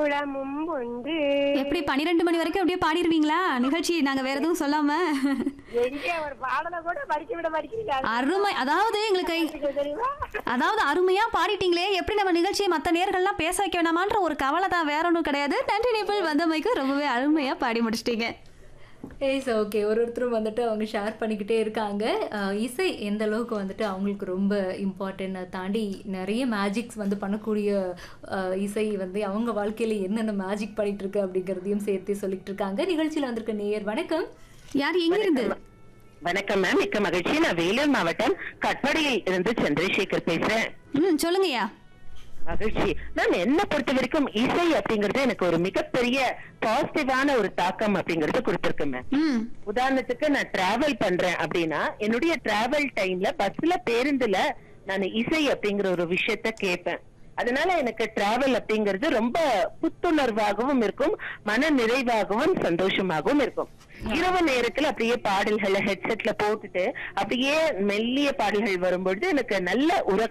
குளமும் உண்டு எப்படி பன்னிரெண்டு மணி வரைக்கும் அப்படியே பாடிடுவீங்களா நிகழ்ச்சி நாங்க வேற எதுவும் சொல்லாம எங்க ஒரு பாடலை கூட படிக்க விட படிக்கிறீங்க அருமை அதாவது எங்களுக்கு தெரியுமா அதாவது அருமையா பாடிட்டீங்களே எப்படி நம்ம நிகழ்ச்சியை மத்த நேர்கள்லாம் பேச வைக்க வேணாமான்ற ஒரு கவலை தான் வேற ஒன்றும் கிடையாது நன்றி நேபிள் வந்தமைக்கு ரொம்பவே அருமையா பாடி முடிச்சிட்டீங்க ஏஸ் ஓகே ஒரு ஒருத்தரும் வந்துட்டு அவங்க ஷேர் பண்ணிக்கிட்டே இருக்காங்க அஹ் இசை எந்த அளவுக்கு வந்துட்டு அவங்களுக்கு ரொம்ப இம்பார்ட்டன்ட் தாண்டி நிறைய மேஜிக்ஸ் வந்து பண்ணக்கூடிய அஹ், இசை வந்து அவங்க வாழ்க்கையில என்னென்ன மேஜிக் பண்ணிட்டு இருக்கு அப்படிங்கிறதையும் சேர்த்து சொல்லிட்டு இருக்காங்க நிகழ்ச்சியில் வந்திருக்க நேயர் வணக்கம் யார் எங்க இருந்து வணக்கம் மேம் மிக்க மகிழ்ச்சி நான் வேலூர் மாவட்டம் கட்பாடியில் இருந்து சந்திரசேகர் பேசுறேன் ம் சொல்லுங்கய்யா மகிழ்ச்சி மேம் என்ன பொறுத்த வரைக்கும் இசை அப்படிங்கறது எனக்கு ஒரு மிகப்பெரிய பாசிட்டிவான ஒரு தாக்கம் அப்படிங்கறது கொடுத்திருக்கு மேம் ம் உதாரணத்துக்கு நான் டிராவல் பண்றேன் அப்படின்னா என்னுடைய டிராவல் டைம்ல பஸ்ல பேருந்துல நான் இசை அப்படிங்கிற ஒரு விஷயத்த கேட்பேன் அதனால எனக்கு டிராவல் அப்படிங்கிறது ரொம்ப புத்துணர்வாகவும் இருக்கும் மன நிறைவாகவும் சந்தோஷமாகவும் இருக்கும் இரவு நேரத்துல அப்படியே பாடல்களை ஹெட்செட்ல போட்டுட்டு அப்படியே மெல்லிய பாடல்கள் வரும்பொழுது எனக்கு நல்ல உறக்கம்